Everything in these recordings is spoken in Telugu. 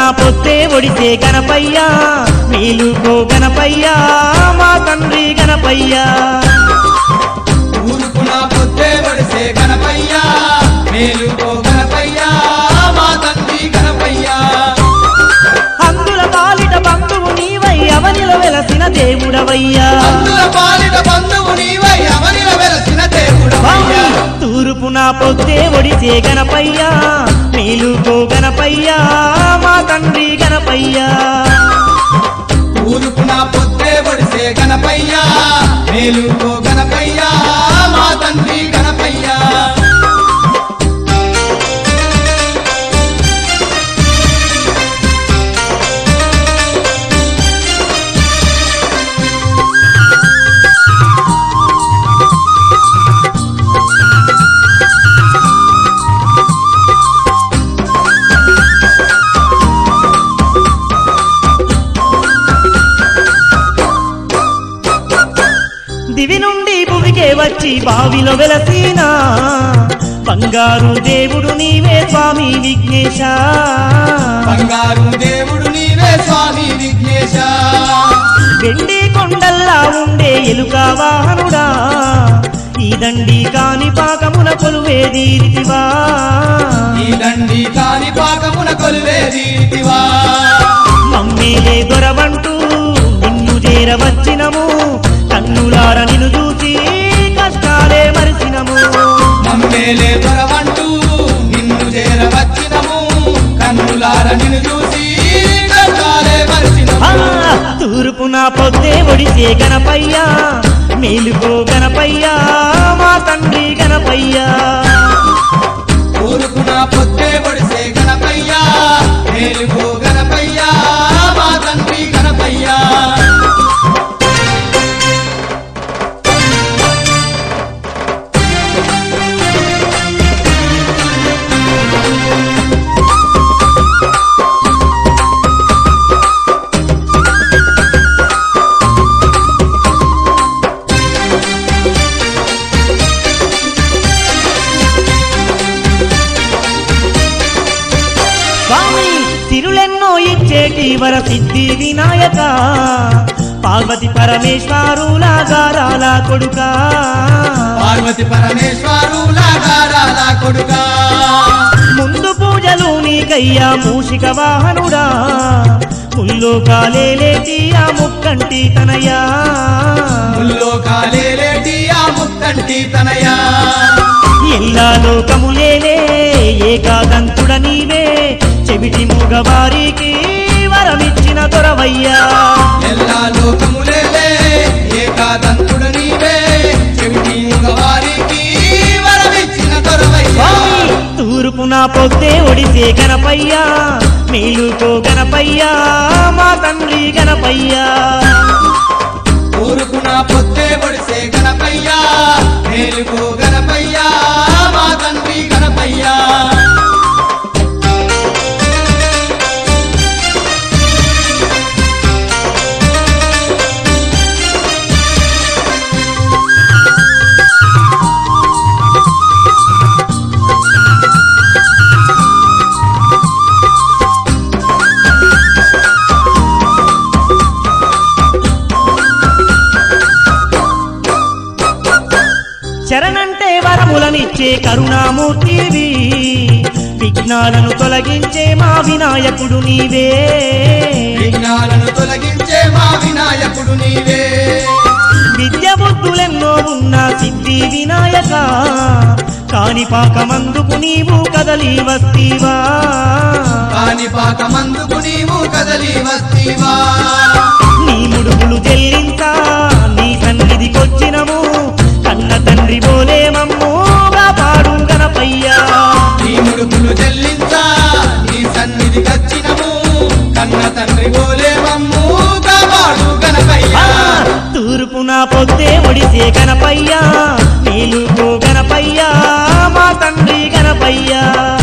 పొత్తే ఒడిసే గణపయ్యా మేలుకో గణపయ్యా మా తండ్రి గణపయ్యా ఊరుకున పొద్దే పడిసే గణపయ్యా మేలుకో గణపయ్యా మా తండ్రి గణపయ్యా అందుల పాలిట బంధువు నీవై అవనిలో వెలసిన దేవుడవయ్యా అందుల పాలిట బంధువు నీవై అవనిల వెలసిన దేవుడవయ్యా తూర్పున పొత్తే ఒడిసే గణపయ్యా మేలుకో గణపయ్యా మా తండ్రి గణపయ్యా ఊరుకున పొద్దే పడిసే గణపయ్యా మేలుకో గణపయ్యా మా తండ్రి గణపయ్యా దివి నుండి భువికే వచ్చి బావిలో వెలసీనా బంగారు దేవుడు నీవే స్వామి విఘ్నేశ బంగారు దేవుడు నీవే స్వామి విఘ్నేశ వెండి కొండల్లా ఉండే ఎలుక వాహనుడా ఈ దండి కాని పాకమున కొలువేదీరితివా ఈ దండి కాని పాకమున కొలువే దీటివా మమ్మేలే దొరవంటూ నిన్ను చేరవచ్చినము కన్నులార నిన్ను చూసి కష్టాలే మరిచినము మమ్మేలే దొరవంటూ నిన్ను చేరవచ్చినము కన్నులార నిన్ను చూసి కష్టాలే ఆ, మరిచినము తూర్పున పొద్దే ఒడిసే గణపయ్యా మేలుకో గణపయ్యా మా తండ్రి గణపయ్యా ఊరుకున పొద్దే పొడిసే గణపయ్యా మేలుకో గణపయ్యా మా తండ్రి గణపయ్యా స్వామి తిరులెన్నో ఇచ్చేటి వర సిద్ధి వినాయక పార్వతి పరమేశ్వరుల గారాల కొడుకా పార్వతి పరమేశ్వరుల గారాల కొడుకా ముందు పూజలు నీకయ్యా మూషిక వాహనుడా ముల్లో కాలేలేటి ఆ ముక్కంటి తనయా ముల్లో కాలేలేటి ఆ ముక్కంటి తనయా ఎల్లా లోకములేలే ఏకాదంతుడ నీవే చెవిటి మూగవారికి వరమిచ్చిన దొరవయ్యా ఎల్లా లోకములేలే ఏకాదంతుడు నీవే చెవిటి మగవారికి వరమిచ్చిన దొరవయ్యా స్వామి తూర్పున పొద్దే ఒడిసే గణపయ్యా మేలుకో గణపయ్యా మా తండ్రి గణపయ్యా ఊరుకున పొద్దే పొడిసే గణపయ్యా మేలుకో గణపయ్యా మా తండ్రి గణపయ్యా శరణంటే వరములనిచ్చే కరుణామూర్తివి విఘ్నాలను తొలగించే మా వినాయకుడు నీవే విఘ్నాలను తొలగించే మా వినాయకుడు నీవే విద్య బుద్ధులెన్నో ఉన్న సిద్ధి వినాయక కాణిపాకమందుకు నీవు కదలి వస్తీవా కాని పాకమందుకు నీవు కదలి వస్తీవా నీ ముడుపులు చెల్లించా నీ సన్నిధికొచ్చినము కన్న తండ్రి బోలే మమ్ము కాపాడు గణపయ్యా నీ ముడుపులు చెల్లించా నీ సన్నిధి కచ్చినము కన్న తండ్రి గోలే మమ్ము కాపాడు గణపయ్యా తూర్పున పొద్దే ఒడిసే గణపయ్యా మేలుకో గణపయ్యా మా తండ్రి గణపయ్యా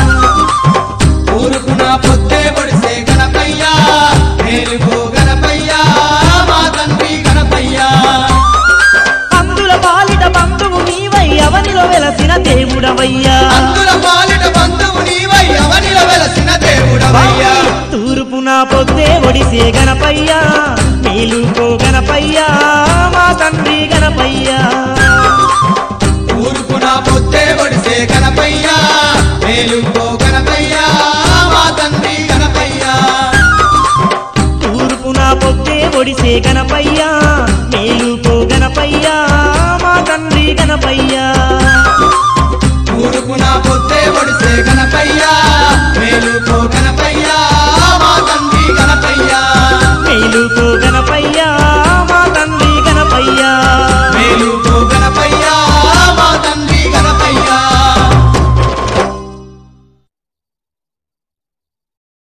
ఊరుకున పొద్దే పొడిసే గణపయ్యా మేలుకో గణపయ్యా మా తండ్రి గణపయ్యా అందుల పాలిట బంధువు నీవై అవనిలో వెలసిన దేవుడవయ్యా అందుల పాలిట బంధువు నీవై అవనిల వెలసిన దేవుడవయ్యా తూర్పున ఒడిసే గణపయ్య మేలుకో గణపయ్య మా తండ్రి గణపయ్య ఊరుకున పొద్దే ఒడిసే గణపయ్య మేలుకో గణపయ్య మా తండ్రి గణపయ్య తూర్పున పొద్దే ఒడిసే గణపయ్య మేలుకో గణపయ్య మా తండ్రి గణపయ్య